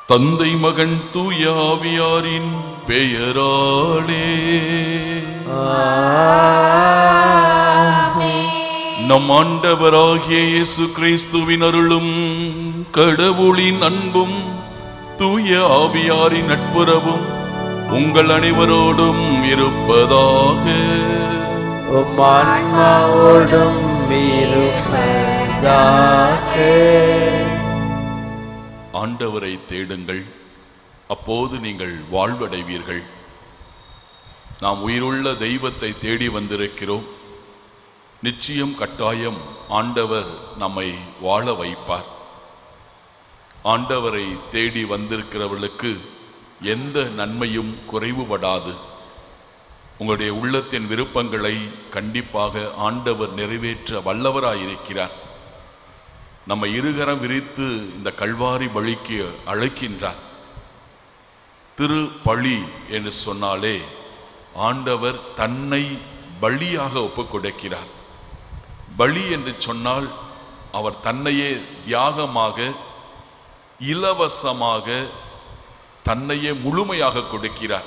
தந்தை மகன் தூயாவியாரின் பெயராலே நம் ஆண்டவராகிய இயேசு கிறிஸ்துவின் அருளும் கடவுளின் அன்பும் தூய ஆவியாரின் நட்புறவும் உங்கள் அனைவரோடும் இருப்பதாக உம் ஆன்மாவோடும் இருப்பதாக ஆண்டவரை தேடுங்கள் அப்போது நீங்கள் வாழ்வடைவீர்கள் நாம் உயிருள்ள தெய்வத்தை தேடி வந்திருக்கிறோம் நிச்சயம் கட்டாயம் ஆண்டவர் நம்மை வாழ வைப்பார் ஆண்டவரை தேடி வந்திருக்கிறவர்களுக்கு எந்த நன்மையும் குறைவுபடாது உங்களுடைய உள்ளத்தின் விருப்பங்களை கண்டிப்பாக ஆண்டவர் நிறைவேற்ற வல்லவராயிருக்கிறார் நம்ம இருகரம் விரித்து இந்த கல்வாரி பலிக்கு அழைக்கின்றார் திரு பழி என்று சொன்னாலே ஆண்டவர் தன்னை பலியாக ஒப்புக் கொடுக்கிறார் பலி என்று சொன்னால் அவர் தன்னையே தியாகமாக இலவசமாக தன்னையே முழுமையாக கொடுக்கிறார்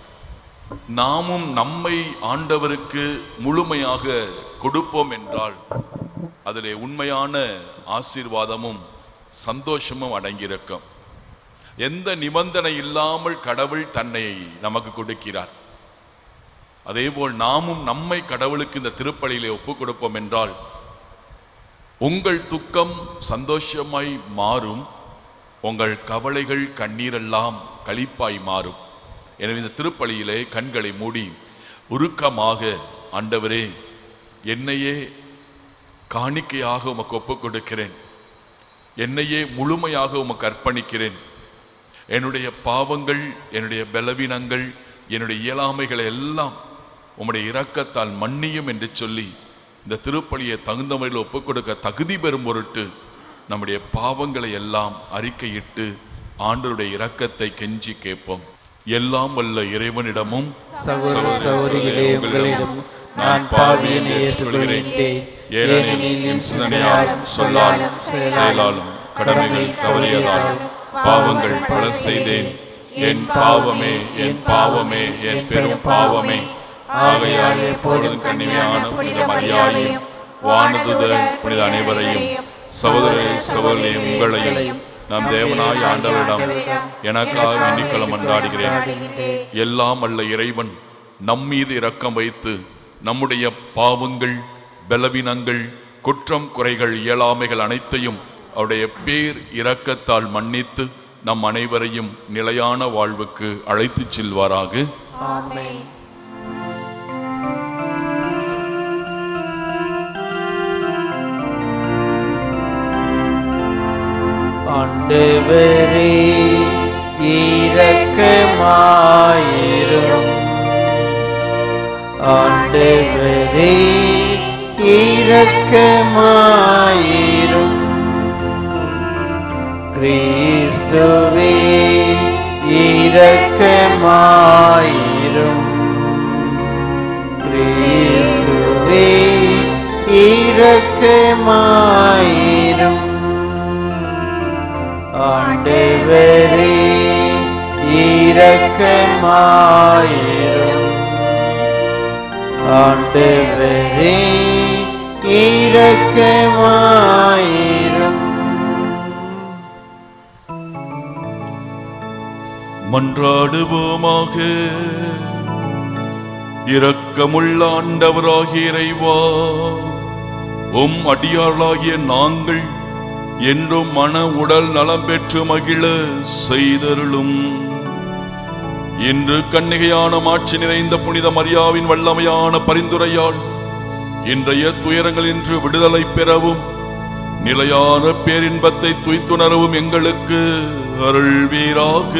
நாமும் நம்மை ஆண்டவருக்கு முழுமையாக கொடுப்போம் என்றால் அதிலே உண்மையான ஆசீர்வாதமும் சந்தோஷமும் அடங்கியிருக்கும் எந்த நிபந்தனை இல்லாமல் கடவுள் தன்னை நமக்கு கொடுக்கிறார் அதேபோல் நாமும் நம்மை கடவுளுக்கு இந்த திருப்பலியிலே ஒப்புக் கொடுப்போம் என்றால் உங்கள் துக்கம் சந்தோஷமாய் மாறும் உங்கள் கவலைகள் கண்ணீரெல்லாம் களிப்பாய் மாறும் எனவே இந்த திருப்பலியிலே கண்களை மூடி உருக்கமாக ஆண்டவரே என்னையே காணிக்கையாக உமக்கு ஒப்புக் கொடுக்கிறேன் என்னையே முழுமையாக உமக்கு அர்ப்பணிக்கிறேன் என்னுடைய பாவங்கள் என்னுடைய பலவீனங்கள் என்னுடைய இயலாமைகளை எல்லாம் உம்முடைய இரக்கத்தால் மன்னியும் என்று சொல்லி இந்த திருப்பலியை தகுந்த முறையில் ஒப்புக் கொடுக்க தகுதி பெறும் பொருட்டு நம்முடைய பாவங்களை எல்லாம் அறிக்கையிட்டு ஆண்டருடைய இரக்கத்தை கெஞ்சி கேட்போம் எல்லாம் வல்ல இறைவனிடமும் சகோதர சகோதரிகளே உங்களிடம் நான் பாவியனை ஏற்றுக்கொள்கின்றேன் ஏனெனில் என் சிந்தனையாலும் சொல்லாலும் செயலாலும் கடமைகள் தவறியதாலும் பாவங்கள் பல செய்தேன் என் பாவமே என் பாவமே என் பெரும் பாவமே ஆகையால் எப்பொழுதும் கண்ணிமையான புனித மரியாதையும் வானதுதர் புனித அனைவரையும் சகோதர சகோதரியும் உங்களையும் நம் தேவனாய் ஆண்டவரிடம் எனக்காக எண்ணிக்கலம் கொண்டாடுகிறேன் எல்லாம் அல்ல இறைவன் நம் மீது இரக்கம் வைத்து நம்முடைய பாவங்கள் பலவீனங்கள் குற்றம் குறைகள் இயலாமைகள் அனைத்தையும் அவருடைய பேர் இரக்கத்தால் மன்னித்து நம் அனைவரையும் நிலையான வாழ்வுக்கு அழைத்துச் செல்வாராக ஆமென் ஆண்டவரே இரக்கமாயிரும் ஆண்டவரே இரக்கமாயிரும் கிறிஸ்துவே இரக்கமாயிரும் கிறிஸ்துவே இரக்கமாயிரும் ஆண்டவரே இரக்கமாயிரும் ஆண்டவரே இரக்கமாயிரும் மன்றாடுவோமாக இரக்கமுள்ள ஆண்டவராகிய இறைவா உம் அடியார்களாகிய நாங்கள் என்றும் மன உடல் நலம் பெற்று மகிழ செய்தருளும் இன்று கன்னிகையான மாட்சி நிறைந்த புனித மரியாவின் வல்லமையான பரிந்துரையால் இன்றைய துயரங்கள் இன்று விடுதலை பெறவும் நிலையான பேரின்பத்தை துய்த்துணரவும் எங்களுக்கு அருள்வீராக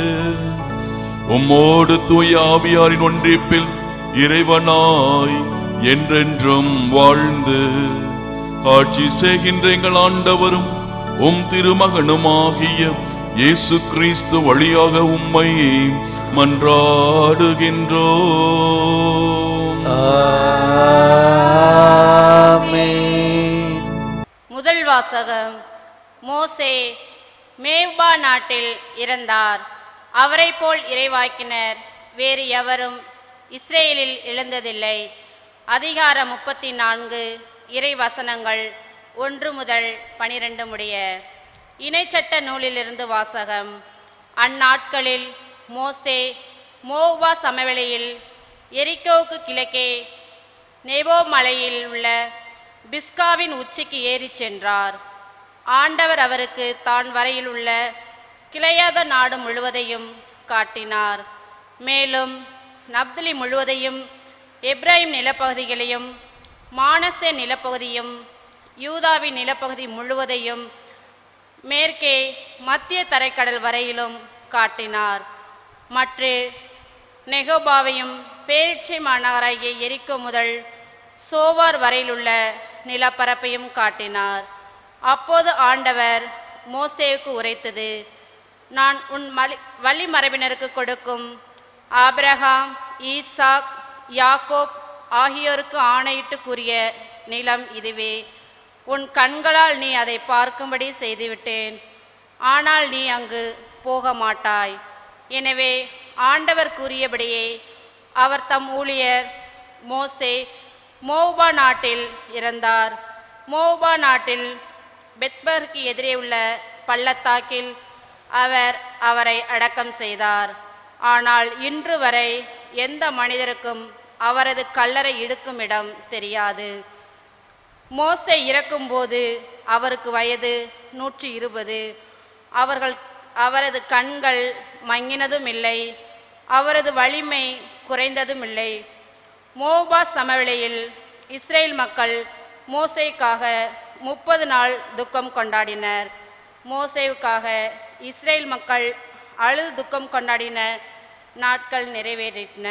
உம்மோடு தூய ஆவியாரின் ஒன்றிப்பில் இறைவனாய் என்றென்றும் வாழ்ந்து ஆட்சி செய்கின்ற எங்கள் ஆண்டவரும் உம் திருமகனுமாகிய இயேசு கிறிஸ்து வழியாக உம்மை மன்றாடுகின்றோம் ஆமென் முதல் வாசகம் மோசே மேவ்பா நாட்டில் இறந்தார் அவரைப் போல் இறைவாக்கினர் வேறு எவரும் இஸ்ரேலில் எழுந்ததில்லை அதிகாரம் முப்பத்தி நான்கு இறை வசனங்கள் ஒன்று முதல் பனிரெண்டு முடிய இணைச்சட்ட நூலிலிருந்து வாசகம் அந்நாட்களில் மோசே மோவா சமவெளியில் எரிக்கோவுக்கு கிழக்கே நெபோ மலையில் உள்ள பிஸ்காவின் உச்சிக்கு ஏறிச் சென்றார் ஆண்டவர் அவருக்கு தான் வரையில் உள்ள கிளையாத நாடு முழுவதையும் காட்டினார் மேலும் நப்தலி முழுவதையும் எப்ராஹிம் நிலப்பகுதிகளையும் மானசே நிலப்பகுதியும் யூதாவின் நிலப்பகுதி முழுவதையும் மேற்கே மத்திய தரைக்கடல் வரையிலும் காட்டினார் மற்ற நெகோபாவையும் பேரிச்சை மாநகராகிய எரிக்கோ முதல் சோவார் வரையிலுள்ள நிலப்பரப்பையும் காட்டினார் அப்போது ஆண்டவர் மோசேவுக்கு உரைத்தது நான் உன் மலி வழிமரபினருக்கு கொடுக்கும் ஆபிரகாம் ஈசாக் யாக்கோப் ஆகியோருக்கு ஆணையிட்டு கூறிய நிலம் இதுவே உன் கண்களால் நீ அதை பார்க்கும்படி செய்துவிட்டேன் ஆனால் நீ அங்கு போக மாட்டாய் எனவே ஆண்டவர் கூறியபடியே அவர் தம் ஊழியர் மோசே மோவா நாட்டில் இறந்தார் மோவா நாட்டில் பெத்பருக்கு எதிரே உள்ள பள்ளத்தாக்கில் அவர் அவரை அடக்கம் செய்தார் ஆனால் இன்று வரை எந்த மனிதருக்கும் அவரது கல்லறை இடுக்கும் இடம் தெரியாது மோசே இறக்கும்போது அவருக்கு வயது நூற்றி இருபது அவர்கள் அவரது கண்கள் மங்கினதும் இல்லை அவரது வலிமை குறைந்ததும் இல்லை மோபா சமவெளியில் இஸ்ரேல் மக்கள் மோசேக்காக முப்பது நாள் துக்கம் கொண்டாடினர் மோசேவுக்காக இஸ்ரேல் மக்கள் அழுது துக்கம் கொண்டாடின நாட்கள் நிறைவேறின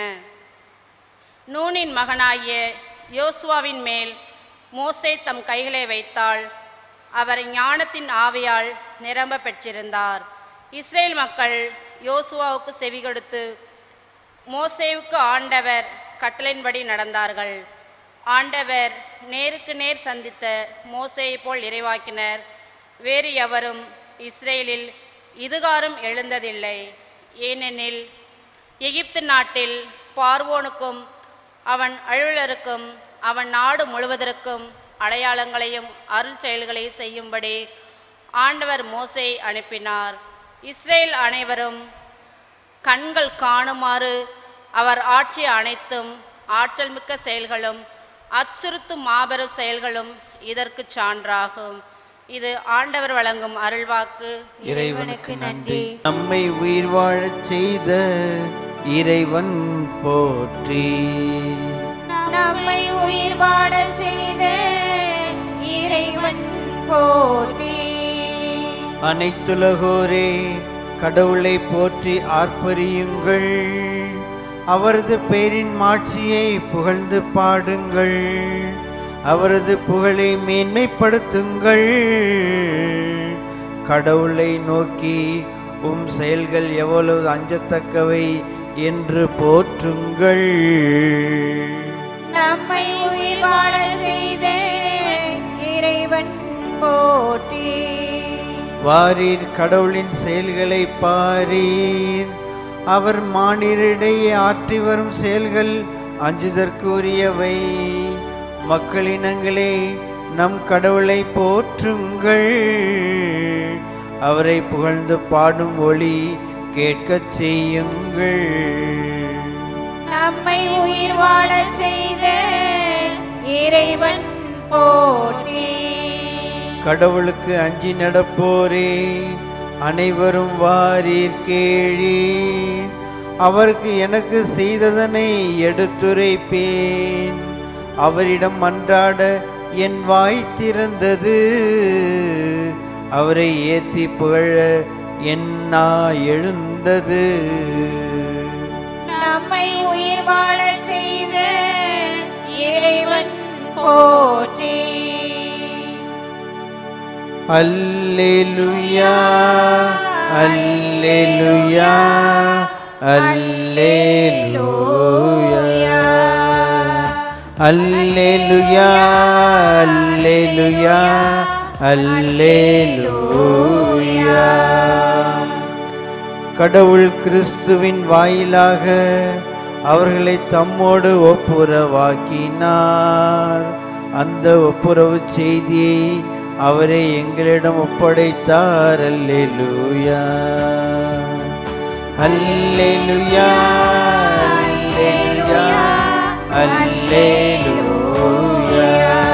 நூனின் மகனாகிய யோசுவாவின் மேல் மோசே தம் கைகளை வைத்தாள் அவர் ஞானத்தின் ஆவியால் நிரம்ப பெற்றிருந்தார் இஸ்ரேல் மக்கள் யோசுவாவுக்கு செவி கொடுத்து மோசேவுக்கு ஆண்டவர் கட்டளையின்படி நடந்தார்கள் ஆண்டவர் நேருக்கு நேர் சந்தித்த மோசேயைப் போல் இறைவாக்கினர் வேறு எவரும் இஸ்ரேலில் இதுகாரும் எழுந்ததில்லை ஏனெனில் எகிப்து நாட்டில் பார்வோனுக்கும் அவன் அலுவலருக்கும் அவன் நாடு முழுவதற்கும் அடையாளங்களையும் அருள் செயல்களை செய்யும்படி ஆண்டவர் மோசே அனுப்பினார் இஸ்ரேல் அனைவரும் கண்கள் காணுமாறு அவர் ஆட்சி அனைத்தும் ஆற்றல் மிக்க செயல்களும் அச்சுறுத்தும் மாபெரும் செயல்களும் இதற்கு சான்றாகும் இது ஆண்டவர் வழங்கும் அருள்வாக்கு இறைவனுக்கு நன்றி நம்மை உயிர் வாழச் செய்த இறைவன் போற்றி நம்மை உயிர் வாழ செய்த இறைவன் போற்றி அனைத்துலகோரே கடவுளை போற்றி ஆர்ப்பரியுங்கள் அவரது பெயரின் மாட்சியை புகழ்ந்து பாடுங்கள் அவரது புகழை மேன்மைப்படுத்துங்கள் கடவுளை நோக்கி உம் செயல்கள் எவ்வளவு அஞ்சத்தக்கவை என்று போற்றுங்கள் நம்மை உயிர் வாழ செய்த இறைவன் போற்றி வாரீர் கடவுளின் செயல்களை பாரீர் அவர் மானிடரிடையே ஆற்றி வரும் செயல்கள் அஞ்சுதற்குரியவை மக்களினங்களே நம் கடவுளை போற்றுங்கள் அவரை புகழ்ந்து பாடும் ஒளி கேட்கச் செய்யுங்கள் நம்மை உயிர் வாழ செய்த இறைவன் போற்றி கடவுளுக்கு அஞ்சி நடப்போரே அனைவரும் வாரீர் கேளீர் அவருக்கு எனக்கு செய்ததனை எடுத்துரைப்பேன் அவரிடம் மன்றாட என் வாய் திறந்தது அவரை ஏத்தி புகழ என் நா எழுந்தது நம்மை உயிர் வாழ செய்த இறைவன் போற்றி அல்லேலுயா அல்லேலுயா அல்லேலுயா அல்லேலுயா அல்லேலுயா அல்லேலூயா கடவுள் கிறிஸ்துவின் வாயிலாக அவர்களை தம்மோடு ஒப்புரவாக்கினார் அந்த ஒப்புரவு செய்தியை அவரே எங்களிடம் ஒப்படைத்தார் அல்லேலூயா அல்லேலூயா அல்லேலூயா அல்லேலூயா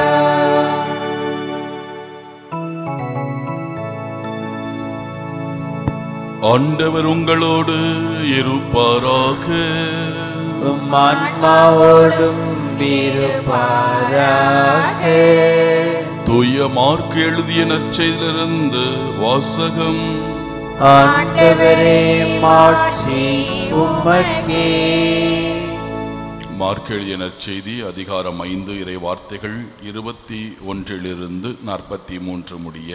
ஆண்டவர் உங்களோடு இருப்பாராக உம் ஆன்மாவோடும் இருப்பாராக தூய மார்க் எழுதிய நற்செய்திலிருந்து வாசகம் ஆண்டவரே மாட்சி உமக்கே மார்க் எழுதிய நற்செய்தி அதிகாரம் ஐந்து இறை வார்த்தைகள் இருபத்தி ஒன்றிலிருந்து நாற்பத்தி மூன்று முடிய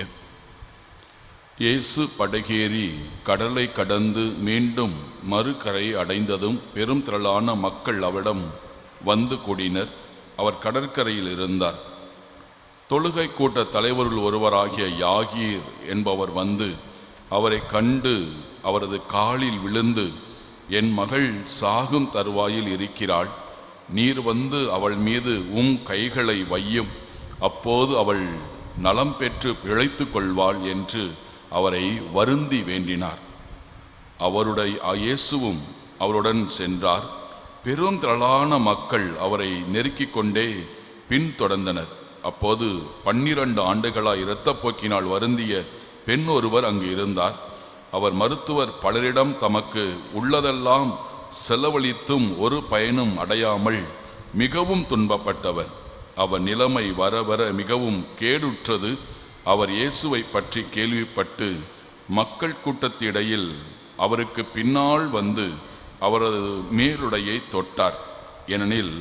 இயேசு படகேறி கடலை கடந்து மீண்டும் மறுகரை அடைந்ததும் பெரும் திரளான மக்கள் அவரிடம் வந்து கூடினர் அவர் கடற்கரையில் இருந்தார் தொழுகை கூட்ட தலைவருள் ஒருவராகிய யாகீர் என்பவர் வந்து அவரை கண்டு அவரது காலில் விழுந்து என் மகள் சாகும் தருவாயில் இருக்கிறாள் நீர் வந்து அவள் மீது உம் கைகளை வையும் அப்போது அவள் நலம் பெற்று பிழைத்துக் கொள்வாள் என்று அவரை வருந்தி வேண்டினார் அவருடைய இயேசுவும் அவருடன் சென்றார் பெரும் திரளான மக்கள் அவரை நெருக்கிக் கொண்டே பின்தொடர்ந்தனர் அப்போது பன்னிரண்டு ஆண்டுகளாய் இரத்தப்போக்கினால் வருந்திய பெண் ஒருவர் அங்கு இருந்தார் அவர் மருத்துவர் பலரிடம் தமக்கு உள்ளதெல்லாம் செலவழித்தும் ஒரு பயனும் அடையாமல் மிகவும் துன்பப்பட்டவர் அவர் நிலைமை வர வர மிகவும் கேடுற்றது அவர் இயேசுவை பற்றி கேள்விப்பட்டு மக்கள் கூட்டத்திடையில் அவருக்கு பின்னால் வந்து அவரது மேலுடையை தொட்டார் ஏனெனில்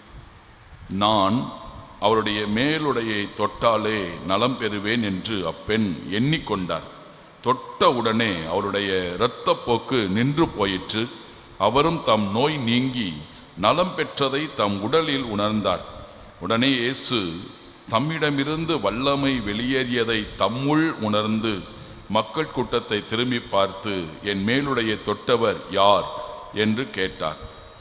நான் அவருடைய மேலுடையை தொட்டாலே நலம் பெறுவேன் என்று அப்பெண் எண்ணிக்கொண்டார் தொட்ட உடனே அவருடைய இரத்தப்போக்கு நின்று போயிற்று அவரும் தம் நோய் நீங்கி நலம் பெற்றதை தம் உடலில் உணர்ந்தார் உடனே இயேசு தம்மிடமிருந்து வல்லமை வெளியேறியதை தம்முள் உணர்ந்து மக்கள் கூட்டத்தை திரும்பி பார்த்து என் மேலுடைய தொட்டவர் யார் என்று கேட்டார்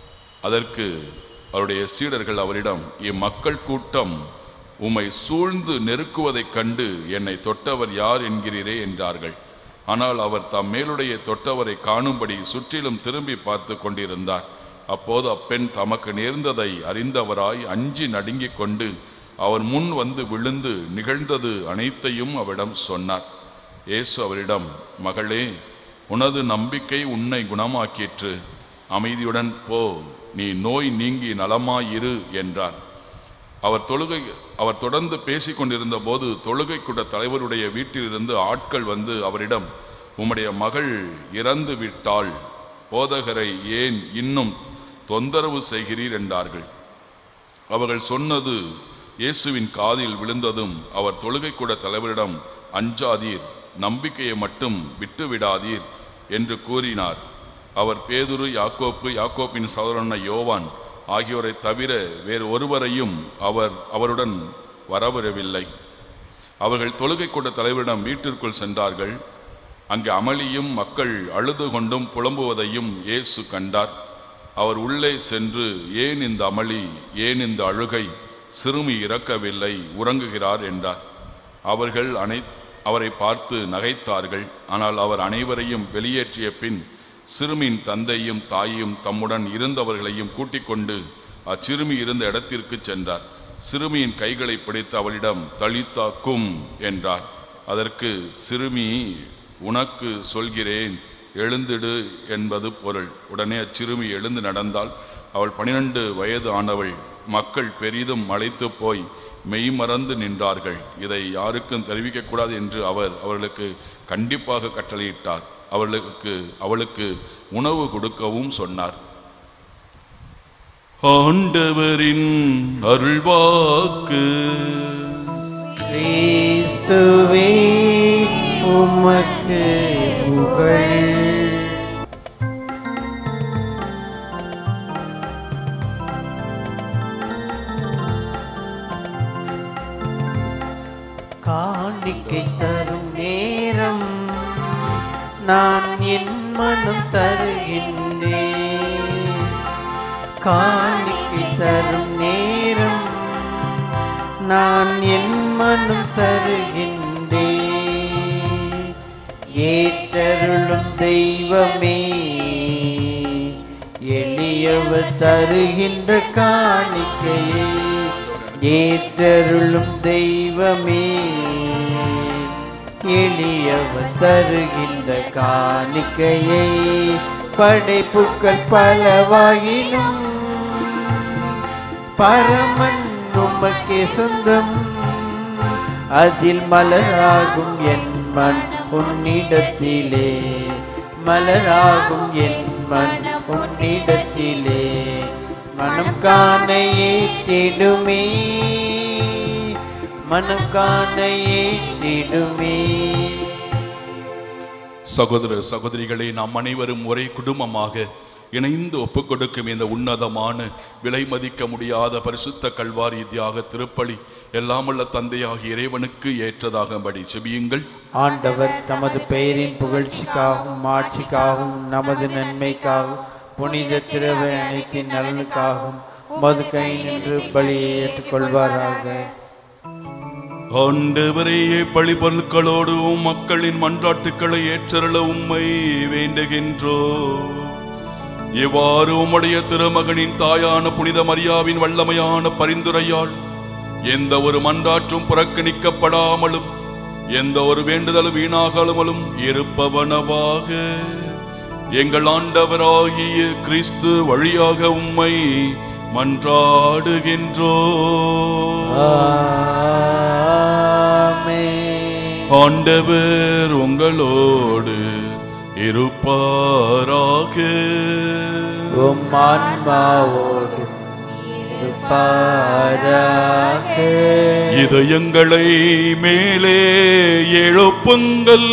அதற்கு அவருடைய சீடர்கள் அவரிடம் இம்மக்கள் கூட்டம் உம்மை சூழ்ந்து நெருக்குவதைக் கண்டு என்னை தொட்டவர் யார் என்கிறீரே என்றார்கள் ஆனால் அவர் தம் மேலுடைய தொட்டவரை காணும்படி சுற்றிலும் திரும்பி பார்த்து கொண்டிருந்தார் அப்போது அப்பெண் தமக்கு நேர்ந்ததை அறிந்தவராய் அஞ்சி நடுங்கிக் கொண்டு அவர் முன் வந்து விழுந்து நிகழ்ந்தது அனைத்தையும் அவரிடம் சொன்னார் இயேசு அவரிடம் மகளே உனது நம்பிக்கை உன்னை குணமாக்கிற்று அமைதியுடன் போ நீ நோய் நீங்கி நலமாயிரு என்றார் அவர் தொழுகை அவர் தொடர்ந்து பேசிக் கொண்டிருந்த போது தொழுகை கூட்ட தலைவருடைய வீட்டிலிருந்து ஆட்கள் வந்து அவரிடம் உம்முடைய மகள் இறந்து விட்டாள் போதகரை ஏன் இன்னும் தொந்தரவு செய்கிறீர் என்றார்கள் அவர்கள் சொன்னது இயேசுவின் காதில் விழுந்ததும் அவர் தொழுகை கூட தலைவரிடம் அஞ்சாதீர் நம்பிக்கையை மட்டும் விட்டுவிடாதீர் என்று கூறினார் அவர் பேதுரு யாக்கோப்பு யாக்கோப்பின் சகோதரன யோவான் ஆகியோரை தவிர வேறு ஒருவரையும் அவர் அவருடன் வரவிடவில்லை அவர்கள் தொழுகை கூட தலைவரிடம் வீட்டிற்குள் சென்றார்கள் அங்கே அமளியும் மக்கள் அழுது கொண்டும் புலம்புவதையும் இயேசு கண்டார் அவர் உள்ளே சென்று ஏன் இந்த அமளி ஏன் இந்த அழுகை சிறுமி இறக்கவில்லை உறங்குகிறார் என்றார் அவர்கள் அனை அவரை பார்த்து நகைத்தார்கள் ஆனால் அவர் அனைவரையும் வெளியேற்றிய பின் சிறுமியின் தந்தையும் தாயும் தம்முடன் இருந்தவர்களையும் கூட்டிக் கொண்டு அச்சிறுமி இருந்த இடத்திற்கு சென்றார் சிறுமியின் கைகளை பிடித்து அவளிடம் தளித்தா கும் என்றார் அதற்கு சிறுமி உனக்கு சொல்கிறேன் எழுந்திடு என்பது பொருள் உடனே அச்சிறுமி எழுந்து நடந்தால் அவள் பனிரெண்டு வயது ஆனவள் மக்கள் பெரிதும் மலைத்து போய் மெய்மறந்து நின்றார்கள் இதை யாருக்கும் தெரிவிக்கக்கூடாது என்று அவர் அவர்களுக்கு கண்டிப்பாக கட்டளையிட்டார் அவர்களுக்கு அவளுக்கு உணவு கொடுக்கவும் சொன்னார் ஆண்டவரின் அருள்வாக்கு கிறிஸ்துவே உமக்கு புகழ் காணிக்கை நான் என் மனம் தருகின்றேன் காணிக்கை தரும் நேரம் நான் என் மனம் தருகின்றேன் ஏற்றருளும் தெய்வமே எளியவர் தருகின்ற காணிக்கையை ஏற்றருளும் தெய்வமே எளியவர் தருகின்ற காணிக்கையை படைப்புக்கள் பலவாயினும் பரமன் உமக்கே சொந்தம் அதில் மலராகும் என் மண் உன்னிடத்திலே மலராகும் என் மண் உன்னிடத்திலே மனம் காண ஏற்றிடுமே மனம் காண ஏற்றிடுமே சகோதர சகோதரிகளே நாம் அனைவரும் ஒரே குடும்பமாக இணைந்து ஒப்புக் கொடுக்கும் இந்த உன்னதமான விலை மதிக்க முடியாத பரிசுத்த கல்வாரி தியாக திருப்பலி எல்லாமுள்ள தந்தையாகிய இறைவனுக்கு ஏற்றதாகும்படி செபியுங்கள் ஆண்டவர் தமது பெயரின் புகழ்ச்சிக்காகவும் ஆட்சிக்காகவும் நமது நன்மைக்காகவும் புனித திரவை அனைத்தின் நலனுக்காகவும் மது கை நின்று பலியை ஏற்றுக்கொள்வாராக ஆண்டவரே பழி பொருட்களோடு உம் மக்களின் மன்றாட்டுக்களை ஏற்றருள உம்மை வேண்டுகின்றோ இவ்வாறு உம்முடைய திருமகனின் தாயான புனித மரியாவின் வல்லமையான பரிந்துரையால் எந்த ஒரு மன்றாற்றும் புறக்கணிக்கப்படாமலும் எந்த ஒரு வேண்டுதலும் வீணாகாமலும் இருப்பவனவாக எங்கள் ஆண்டவராகிய கிறிஸ்து வழியாக உம்மை மன்றாடுகின்றோ ஆமென். ஆண்டவர் உங்களோடு இருப்பாராக உம் ஆன்மாவோடும் இருப்பாராக இதயங்களை மேலே எழுப்புங்கள்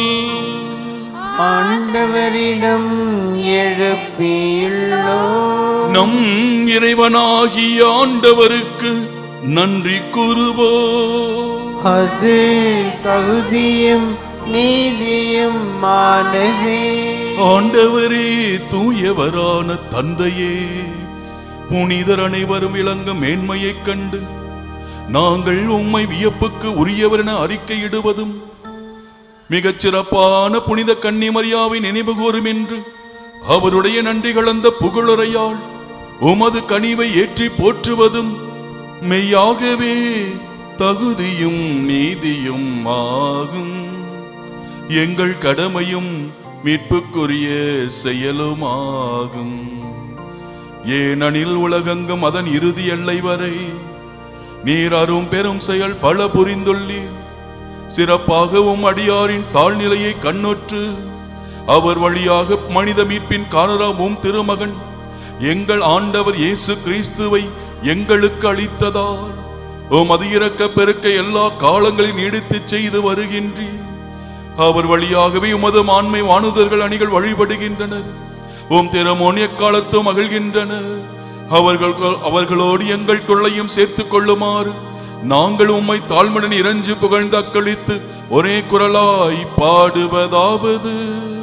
ஆண்டவரிடம் எழுப்பியுள்ளோ நம் இறைவனாகிய ஆண்டவருக்கு நன்றி கூறுவோம் அது தகுதியும் நீதியும் மானதே ஆண்டவரே தூயவரான தந்தையே புனிதர் அனைவரும் விளங்க மேன்மையைக் கண்டு நாங்கள் உம்மை வியப்புக்கு உரியவரென அறிக்கையிடுவதும் மிகச் சிறப்பான புனித கன்னிமரியாவை நினைவு கூறும் என்று அவருடைய நன்றி கலந்த புகழுரையால் உமது கனிவை ஏற்றி போற்றுவதும் மெய்யாகவே தகுதியும் நீதியும் ஆகும் எங்கள் கடமையும் மீட்புக்குரிய செயலுமாகும் ஏனெனில் உலகெங்கும் அதன் இறுதி எல்லை வரை நீர் அரும் பெரும் செயல் பல புரிந்துள்ளீர் சிறப்பாகவும் அடியாரின் தாழ்நிலையை கண்ணுற்று அவர் வழியாக மனித மீட்பின் காரணமும் திருமகன் எங்கள் ஆண்டவர் இயேசு கிறிஸ்துவை எங்களுக்கு அளித்ததால் உமது இரக்க பெருக்க எல்லா காலங்களில் நீடித்துச் செய்து வருகின்றீர் அவர் வழியாகவே உமது மாண்மை வானுதர்கள் அணிகள் வழிபடுகின்றனர் உம் திறமோன் எக்காலத்தும் மகிழ்கின்றனர் அவர்கள் அவர்களோடு எங்கள் கொள்ளையும் சேர்த்துக் கொள்ளுமாறு நாங்கள் உம்மை தாழ்மடன் இறைஞ்சு புகழ்ந்து அக்களித்து ஒரே குரலாய் பாடுவதாவது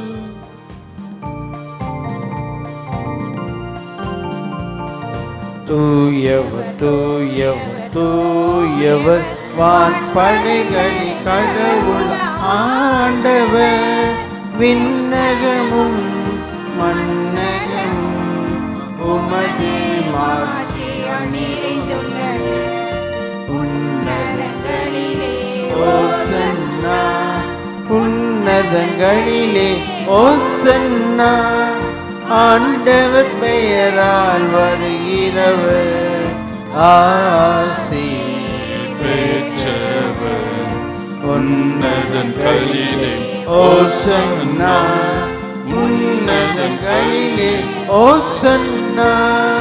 தூயவர் தூயவர் தூயவர் வான் படைகளில் கடவுள் ஆண்டவர் விண்ணகமும் மன்னகமும் உமது மாட்சி நிறைந்துள்ளது உன்னதங்களிலே ஓசன்னா உன்னதங்களிலே ஓசன்னா ஆண்டவர் பெயரால் வருகிறவர் ஆசி பெற்றவர் உன்னதங்களிலே ஓசன்னா உன்னதங்களிலே ஓசன்னா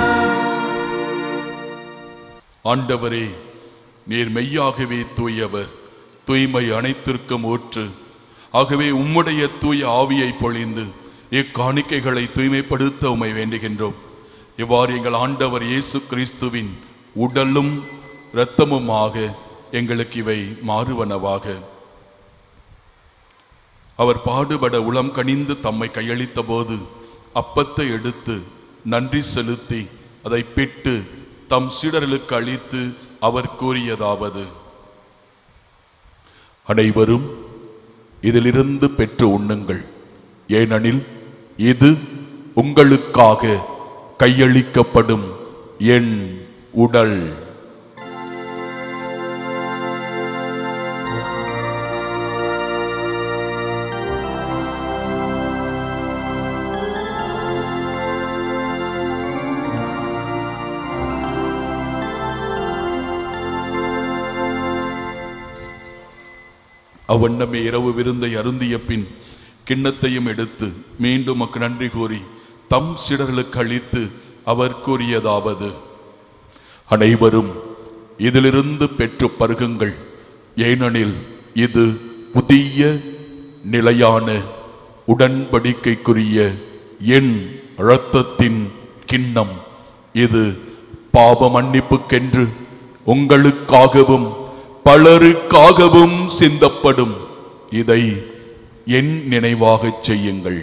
ஆண்டவரே நீர் மெய்யாகவே தூயவர் தூய்மை அனைத்திற்கும் ஊற்று ஆகவே உம்முடைய தூய ஆவியை பொழிந்து இக்காணிக்கைகளை தூய்மைப்படுத்த உமை வேண்டுகின்றோம் இவ்வாறு எங்கள் ஆண்டவர் இயேசு கிறிஸ்துவின் உடலும் இரத்தமுமாக எங்களுக்கு இவை மாறுவனவாக அவர் பாடுபட உளம் கனிந்து தம்மை கையளித்த போது அப்பத்தை எடுத்து நன்றி செலுத்தி அதை பிட்டு தம் சீடர்களுக்கு அளித்து அவர் கூறியதாவது அனைவரும் இதிலிருந்து பெற்று உண்ணுங்கள் ஏனெனில் இது உங்களுக்காக கையளிக்கப்படும் என் உடல் அவ்வண்ணமே இரவு விருந்தை அருந்திய பின் கிண்ணத்தையும் எடுத்து மீண்டும் மக்கு நன்றி கூறி தம் சிடர்களுக்கு அளித்து அவர் கூறியதாவது அனைவரும் இதிலிருந்து பெற்று பருகுங்கள் ஏனெனில் இது புதிய நிலையான உடன்படிக்கைக்குரிய என் இரத்தத்தின் கிண்ணம் இது பாவ மன்னிப்புக்கென்று உங்களுக்காகவும் பலருக்காகவும் சிந்தப்படும் இதை என் நினைவாகச் செய்யுங்கள்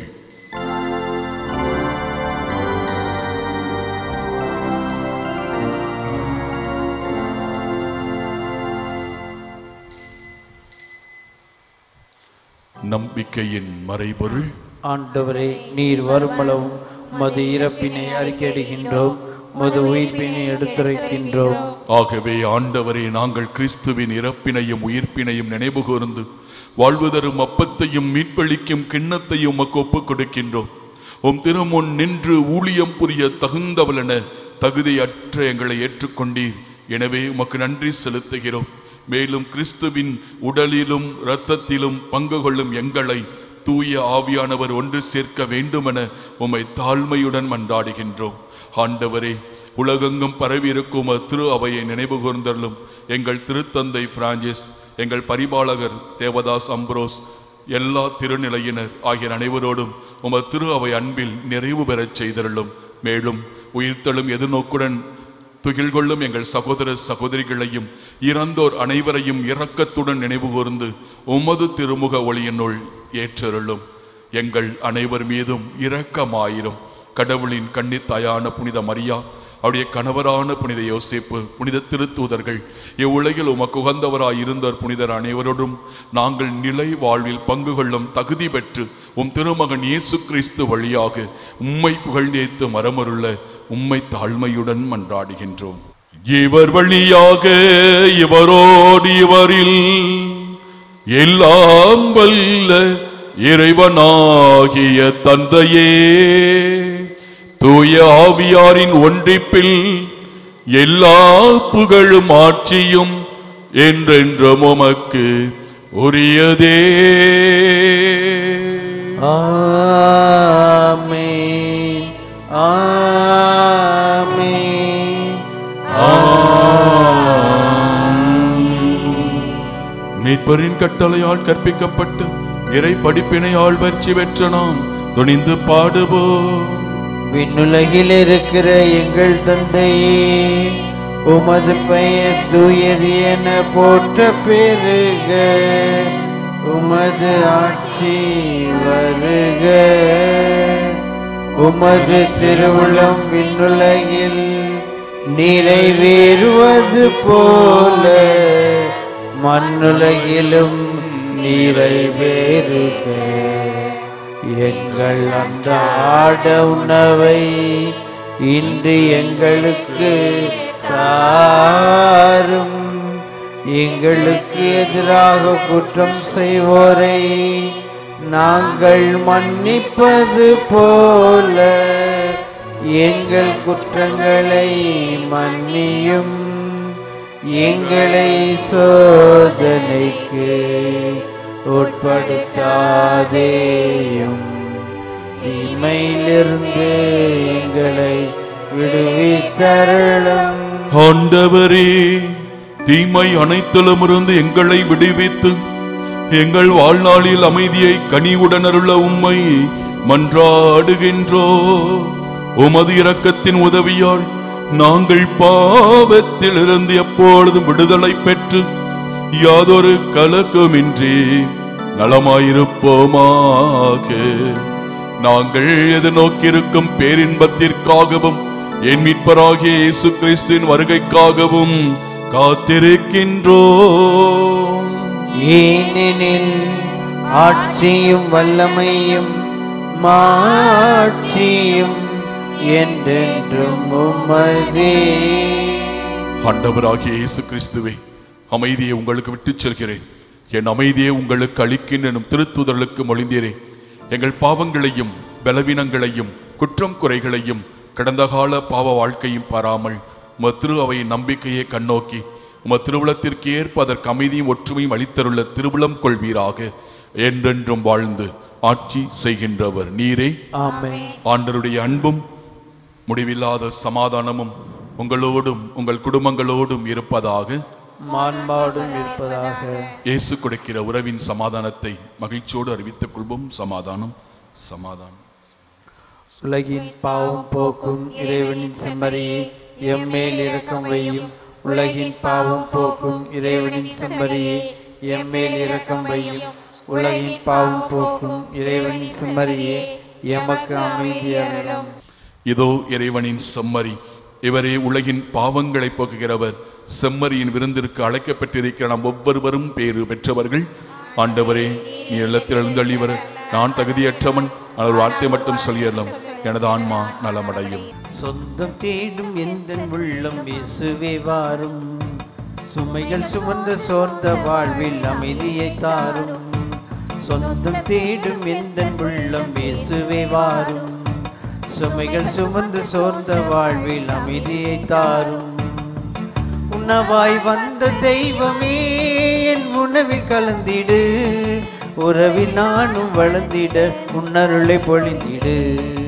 நம்பிக்கையின் மறைபொருள் ஆண்டவரே நீர் வருமளவும் மது இறப்பினை அறிக்கையிடுகின்றோம் மது உயிர்ப்பினை எடுத்துரைக்கின்றோம் ஆகவே ஆண்டவரே நாங்கள் கிறிஸ்துவின் இறப்பினையும் உயிர்ப்பினையும் நினைவு கூர்ந்து வாழ்வு தரும் அப்பத்தையும் மீட்பளிக்கும் கிண்ணத்தையும் உமக்கு ஒப்புக் கொடுக்கின்றோம் உம் திருமுன் நின்று ஊழியம் புரிய தகுந்தவளென தகுதியற்ற எங்களை ஏற்றுக்கொண்டீர் எனவே உமக்கு நன்றி செலுத்துகிறோம் மேலும் கிறிஸ்துவின் உடலிலும் இரத்தத்திலும் பங்கு கொள்ளும் எங்களை தூய ஆவியானவர் ஒன்று சேர்க்க வேண்டுமென உம்மை தாழ்மையுடன் மன்றாடுகின்றோம் ஆண்டவரே உலகெங்கும் பரவி இருக்கும் திரு அவையை நினைவு கூர்ந்தருளும் எங்கள் திருத்தந்தை பிரான்சிஸ் எங்கள் பரிபாலகர் தேவதாஸ் அம்ப்ரோஸ் எல்லா திருநிலையினர் ஆகிய அனைவரோடும் உமது திரு அவை அன்பில் நிறைவு பெறச் செய்தருளும் மேலும் உயிர்த்தெழும் எதிர்நோக்குடன் துகில் கொள்ளும் எங்கள் சகோதர சகோதரிகளையும் இறந்தோர் அனைவரையும் இரக்கத்துடன் நினைவு கூர்ந்து உமது திருமுக ஒளியினுள் ஏற்றருளும் எங்கள் அனைவர் மீதும் இரக்கமாயிரும் கடவுளின் கன்னித்தாயான புனித மரியா அவருடைய கணவரான புனித யோசேப்பு புனித திருத்தூதர்கள் இவ்வுலகில் உமக்கு உகந்தவராய் இருந்தோர் புனிதர் அனைவரோடும் நாங்கள் நிலை வாழ்வில் பங்கு கொள்ளும் தகுதி பெற்று உம் திருமகன் இயேசு கிறிஸ்து வழியாக உம்மை புகழ்ந்தேத்து மரமருள உம்மை தாழ்மையுடன் மன்றாடுகின்றோம் இவர் வழியாக இவரோடு இவரில் எல்லாம் வல்ல இறைவனாகிய தந்தையே தூய ஆவியாரின் ஒன்றிப்பில் எல்லா புகழும் ஆட்சியும் என்றென்றும் உமக்கு உரியதே ஆமென் ஆமென் மீட்பரின் கட்டளையால் கற்பிக்கப்பட்டு இறை படிப்பினையால் வெற்றி பெற்ற நாம் துணிந்து பாடுவோம் விண்ணுலகில் இருக்கிற எங்கள் தந்தையே உமது பெயர் தூயது என போற்ற பெருக உமது ஆட்சி வருக உமது திருவுளம் விண்ணுலகில் நிறைவேறுவது போல மண்ணுலகிலும் நிறைவேறுக எங்கள் அன்றாட உணவை இன்று எங்களுக்கு தாரும் எங்களுக்கு எதிராக குற்றம் செய்வோரை நாங்கள் மன்னிப்பது போல எங்கள் குற்றங்களை மன்னியும் எங்களை சோதனைக்கு உட்படுத்தாதேயும் தீமையிலிருந்து எங்களை விடுவித்தருளும் ஆண்டவரே தீமை அனைத்திலுமிருந்து எங்களை விடுவித்து எங்கள் வாழ்நாளில் அமைதியை கனிவுடன் அருள உம்மை மன்றாடுகின்றோ உமது இரக்கத்தின் உதவியால் நாங்கள் பாவத்தில் இருந்து எப்பொழுதும் விடுதலை பெற்று யாதொரு கலக்கமின்றி நலமாயிருப்போமாக நாங்கள் எதிர்நோக்கியிருக்கும் பேரின்பத்திற்காகவும் என் மீட்பராகிய இயேசு கிறிஸ்துவின் வருகைக்காகவும் காத்திருக்கின்றோம் ஏனெனில் ஆட்சியும் வல்லமையும் மாட்சியும் என்றென்றும் உமதே ஆண்டவராகிய இயேசு கிறிஸ்துவே அமைதியை உங்களுக்கு விட்டுச் செல்கிறேன் என் அமைதியை உங்களுக்கு அளிக்கின் எனும் திருத்துதலுக்கு மொழிந்தீரேன் எங்கள் பாவங்களையும் பலவீனங்களையும் குற்றம் குறைகளையும் கடந்த கால பாவ வாழ்க்கையும் பாராமல் உம திரு அவையின் நம்பிக்கையை கண்ணோக்கி உம திருவுளத்திற்கு ஏற்ப அதற்கு அமைதியும் ஒற்றுமையும் அளித்தருள்ள திருவுளம் கொள்வீராக என்றென்றும் வாழ்ந்து ஆட்சி செய்கின்றவர் நீரே ஆமென் ஆண்டருடைய அன்பும் முடிவில்லாத சமாதானமும் உங்களோடும் உங்கள் குடும்பங்களோடும் இருப்பதாக மாண்பாடும் இருப்பதாக இயேசு கொடுக்கிற உறவின் சமாதானத்தை மகிழ்ச்சியோடு அறிவித்துக் கொள்வோம் சமாதானம் சமாதானம் உலகின் பாவம் போக்கும் இறைவனின் செம்மறியே எம்மேல் இரக்கம் வையும் உலகின் பாவம் போக்கும் இறைவனின் செம்மறியே எம்மேல் இரக்கம் வையும் உலகின் பாவம் போக்கும் இறைவனின் செம்மறியே எமக்கு அமைதியாரிடம் இதோ இறைவனின் செம்மறி இவரே உலகின் பாவங்களை போக்குகிறவர் செம்மறியின் விருந்திற்கு அழைக்கப்பட்டிருக்கிற நாம் ஒவ்வொருவரும் பேறு பெற்றவர்கள் ஆண்டவரே நீ இல்லத்தில் எழுந்தள்ளிவர் நான் தகுதியற்றவன் ஆனால் வார்த்தை மட்டும் சொல்லியறலாம் எனது ஆன்மா நலமடையும் சொந்தம் தேடும் எந்த உள்ளம் இயேசுவே வாரும் சுமைகள் சுமந்த சோர்ந்த வாழ்வில் அமைதியை தாரும் சொந்தம் தேடும் எந்த உள்ளம் இயேசுவே வாரும் சுமைகள் சுமந்து சோர்ந்த வாழ்வில் அமைதியை தாரும் உணவாய் வந்த தெய்வமே என் உணவில் கலந்திடு உறவில் நானும் வளர்ந்திட உன்னருளை பொழிந்திடு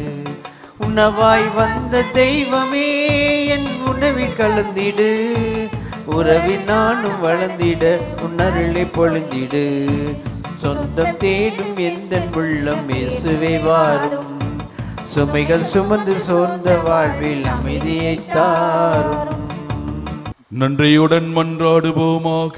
உணவாய் வந்த தெய்வமே என் உணவில் கலந்திடு உறவில் நானும் வளர்ந்திட உன்னருளை பொழிந்திடு சொந்தம் தேடும் எந்த உள்ளம் இயேசுவே வாரும் சுமைகள் சுமந்து சோர்ந்த வாழ்வில் அமைதியை தாரும் நன்றியுடன் மன்றாடுவோமாக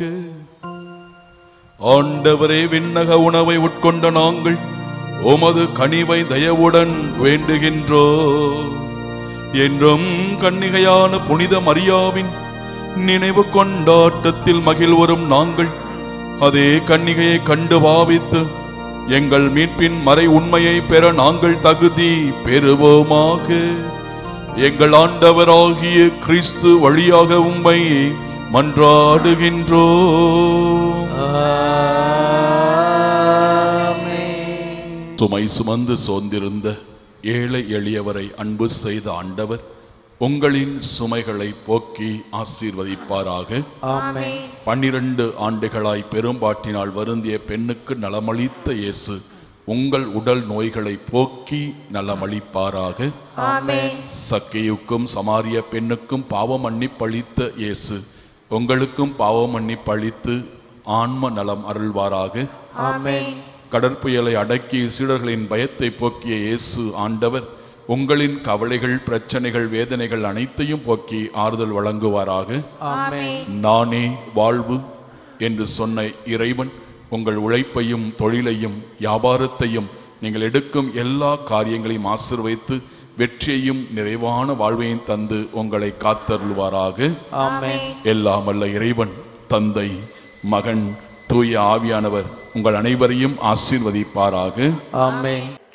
ஆண்டவரே விண்ணக உணவை உட்கொண்ட நாங்கள் உமது கனிவை தயவுடன் வேண்டுகின்றோ என்றும் கன்னிகையான புனித மரியாவின் நினைவு கொண்டாட்டத்தில் மகிழ்வரும் நாங்கள் அதே கன்னிகையை கண்டு பாவித்து எங்கள் மீட்பின் மறை உண்மையை பெற நாங்கள் தகுதி பெறுவோமாக எங்கள் ஆண்டவராகிய கிறிஸ்து வழியாக உம்மை மன்றாடுகின்றோம் ஆமென். சுமை சுமந்து சோர்ந்திருந்த ஏழை எளியவரை அன்பு செய்த ஆண்டவர் உங்களின் சுமைகளை போக்கி ஆசீர்வதிப்பாராக ஆமென் பன்னிரண்டு ஆண்டுகளாய் பெரும்பாட்டினால் வருந்திய பெண்ணுக்கு நலமளித்த இயேசு உங்கள் உடல் நோய்களை போக்கி நலமளிப்பாராக ஆமென் சக்கையுக்கும் சமாரிய பெண்ணுக்கும் பாவம் மன்னிப்பளித்த இயேசு உங்களுக்கும் பாவம் மன்னிப்பளித்து ஆன்ம நலம் அருள்வாராக ஆமென் கடற்புயலை அடக்கி சீடர்களின் பயத்தை போக்கிய இயேசு ஆண்டவர் உங்களின் கவலைகள் பிரச்சனைகள் வேதனைகள் அனைத்தையும் போக்கி ஆறுதல் வழங்குவாராக ஆமென் நானே வாழ்வு என்று சொன்ன இறைவன் உங்கள் உழைப்பையும் தொழிலையும் வியாபாரத்தையும் நீங்கள் எடுக்கும் எல்லா காரியங்களையும் ஆசீர்வைத்து வெற்றியையும் நிறைவான வாழ்வையும் தந்து உங்களை காத்தருள்வாராக ஆமென் எல்லாமல்ல இறைவன் தந்தை மகன் தூய ஆவியானவர் உங்கள் அனைவரையும் ஆசீர்வதிப்பாராக ஆமென்